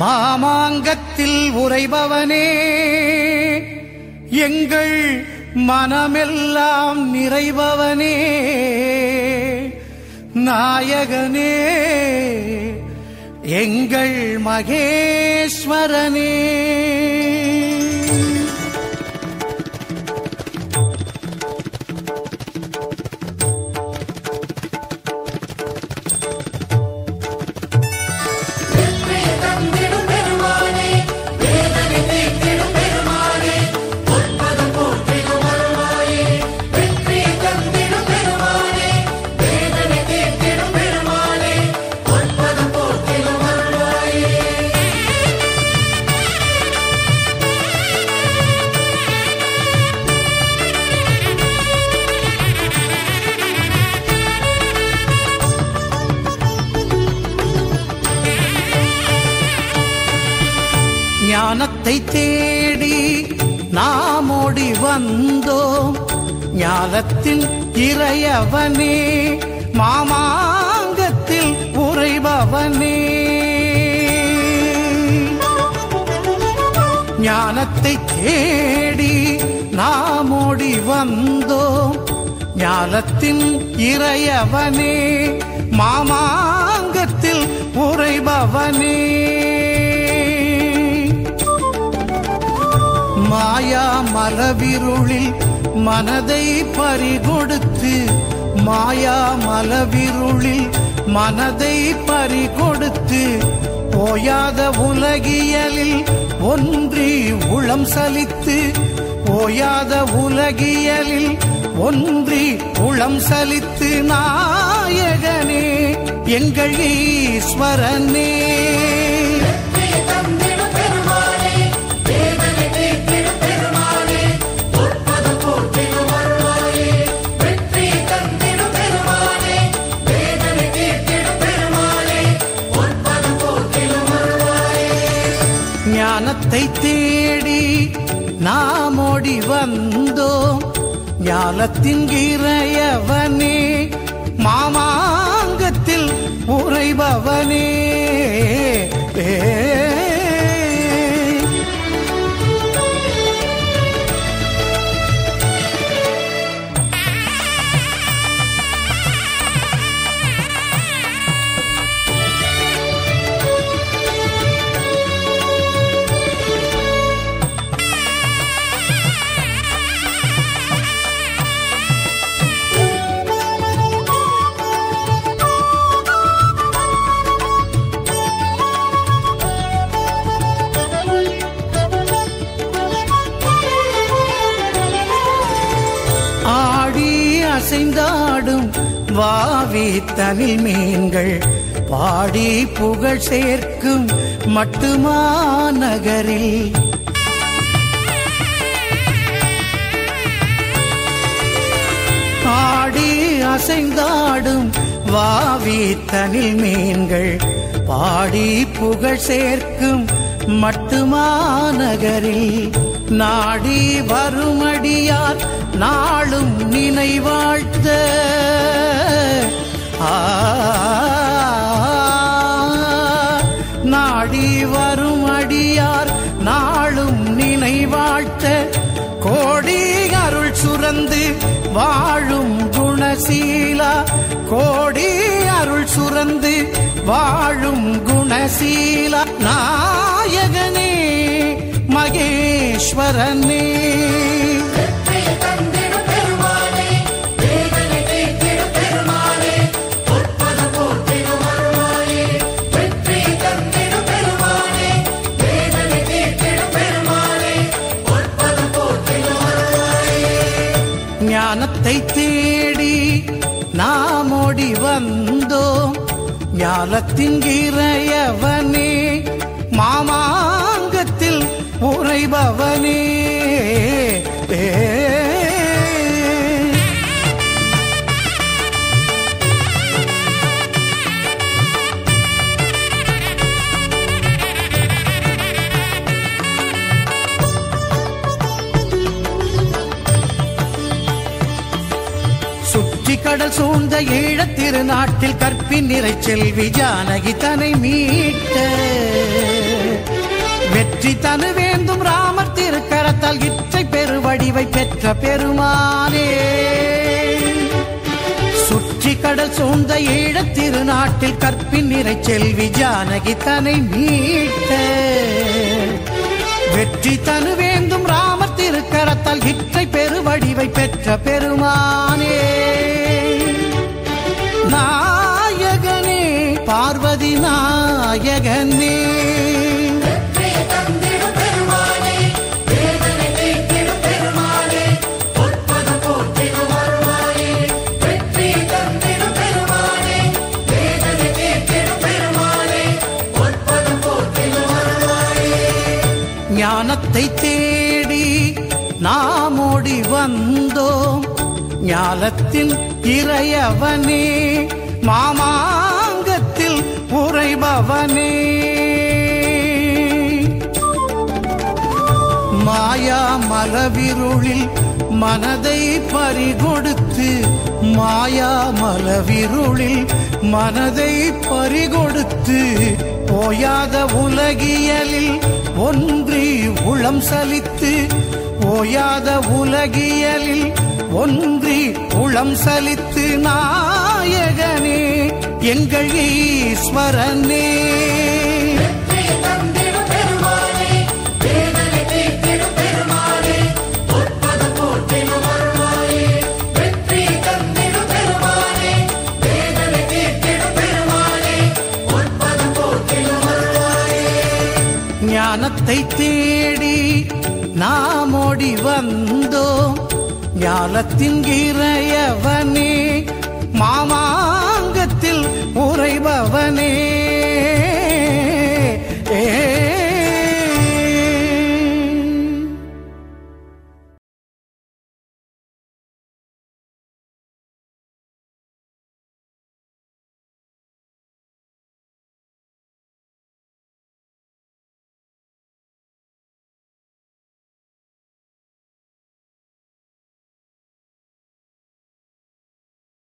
மாமாங்கத்தில் உறைபவனே எங்கள் மனமெல்லாம் நிறைபவனே நாயகனே எங்கள் மகேஸ்வரனே ஞானத்தை தேடி நாம் ஓடி வந்தோம் ஞானத்தின் இறையவனே மாமாங்கத்தில் உறைபவனே ஞானத்தை தேடி நாம் ஓடி வந்தோம் ஞானத்தின் இறையவனே மாமாங்கத்தில் உறைபவனே மாயா மலவிருளில் மனதை பறிகொடுத்து மாயா மலவிருளில் மனதை பறிகொடுத்து ஓயாத உலகியலில் ஒன்றி உளம் சலித்து ஓயாத உலகியலில் ஒன்றி உளம் சலித்து நாயகனே எங்கள் ஈஸ்வரனே ஞானத்தை தேடி நாம் ஓடி வந்தோம் ஞானத்தின் இறையவனே மாமாங்கத்தில் உறைபவனே ஏ ஆடி அசைந்தாடும் வாவி தனில் மீன்கள் பாடி புகழ் சேர்க்கும் மட்டுமா நகரில் ஆடி அசைந்தாடும் வாவி தனில் மீன்கள் பாடி புகழ் சேர்க்கும் மட்டுமா நகரில் நாடி வருமடியார் நாளும் நினைவாழ்த்த ஆ, நாடி வரும் அடியார் நாளும் நினைவாழ்த்த கோடி அருள் சுரந்து வாழும் குணசீலா கோடி அருள் சுரந்து வாழும் குணசீலா நாயகனே மகேஸ்வரனே ஞானத்தை தேடி நாம் ஓடி வந்தோம் ஞானத்தின் இறையவனே மாமாங்கத்தில் உறைபவனே ஏ சுற்றி கடல் சூழ்ந்த ஈழத் திருநாட்டில் கற்பின் நிறை செல்வி ஜானகி தனை மீட்ட வெற்றி தனு வேந்தும் ராமர் திருக்கரத்தால் இற்றை பெருவடிவை பெற்ற பெருமானே சுற்றி கடல் சூழ்ந்த ஈழத் திருநாட்டில் கற்பின் நிறை செல்வி ஜானகி தன்னை மீட்ட வெற்றி தனு வேந்தும் ராமர் திருக்கரத்தால் இற்றை பெருவடிவை பெற்ற பெருமானே நாயகனே பார்வதி நாயகனே ஞானத்தை தேடி நாம் ஓடி வந்தோம் ஞானத்தின் இறையவனே மாமாங்கத்தில் உறைபவனே மாயா மலவிருளில் மனதை பறிகொடுத்து மாயா மலவிருளில் மனதை பறிகொடுத்து ஓயாத உலகியலில் ஒன்றி உளம் சலித்து ஓயாத உலகியலில் ஒன்றி உளம் சலித்து நாயகனே எங்கள் ஈஸ்வரனே ஞானத்தை தேடி நாம் ஓடி வந்தோம் ஞானத்தின் இறையவனே மாமா